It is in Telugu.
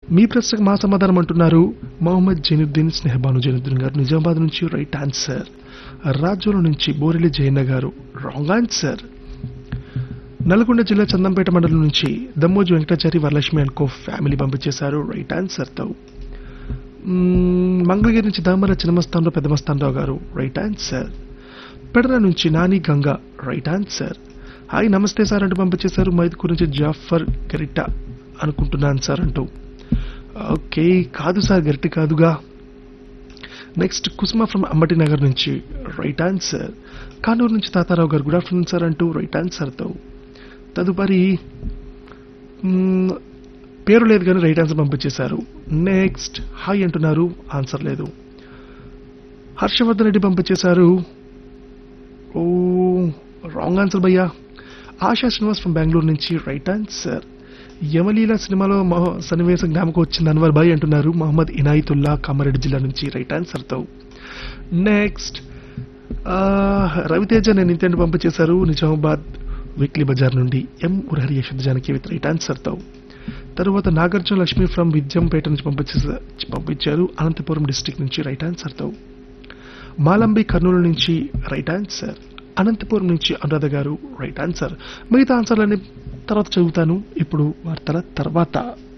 మీ ప్రశ్నకు మా సమాధానం అంటున్నారు మొహమ్మద్ జైనుద్దీన్ స్నేహబాను జైనుద్దీన్ గారు నిజామాబాద్ నుంచి రైట్ ఆన్సర్ రాజోల నుంచి బోరెల్లి జయన్న గారు రాంగ్ ఆన్సర్ నల్గొండ జిల్లా చందంపేట మండలం నుంచి Dammoju Venkatachari Varalakshmi and co family పంపించేశారు రైట్ ఆన్సర్తో మ్మ్, మంగళగిరి నుంచి దామర చిన్నమస్తానరావు పెద్దమస్తానరావు గారు రైట్ ఆన్సర్ పెడర నుంచి Nani Ganga right answer hi నమస్తే సార్ అంటూ పంపించేశారు మైదుకూరు నుంచి జాఫర్ గరిట అనుకుంటున్నాను సార్ అంటూ ఓకే కాదు సార్ గరిట కాదుగా నెక్స్ట్ కుసుమ ఫ్రమ్ అంబటి నగర్ నుంచి రైట్ ఆన్సర్ కానూరు నుంచి Tatarao garu good afternoon sir అంటూ రైట్ ఆన్సర్తో తదుపరి మ్మ్, పేరు లేదు కానీ రైట్ ఆన్సర్ పంపించేశారు నెక్స్ట్ హాయ్ అంటున్నారు ఆన్సర్ లేదు హర్షవర్ధన్ రెడ్డి పంపించేశారు ఓ రాంగ్ ఆన్సర్ భయ్యా ఆశా శ్రీనివాస్ ఫ్రమ్ బెంగళూరు నుంచి రైట్ ఆన్సర్ యమలీల సినిమాలో మహ- సన్నివేశం జ్ఞాపకం వచ్చింది అన్వర్ భాయ్ అంటున్నారు మహమ్మద్ ఇనాయితుల్లా కామారెడ్డి జిల్లా నుంచి రైట్ ఆన్సర్తో నెక్స్ట్ రవితేజ నేను ఇంతేంటి పంపించేశారు నిజామాబాద్ వీక్లీ బజార్ నుండి M Murahari Yashod Janaki with right ఆన్సర్తో తరువాత నాగార్జున లక్ష్మి ఫ్రమ్ విద్యంపేట నుంచి పంపించేసా పంపించారు అనంతపురం డిస్టిక్ నుంచి రైట్ ఆన్సర్తో మాలంబి కర్నూలు నుంచి రైట్ ఆన్సర్ అనంతపురం నుంచి అనురాధ గారు రైట్ ఆన్సర్ మిగతా ఆన్సర్లన్నీ తర్వాత చదువుతాను ఇప్పుడు వార్తల తర్వాత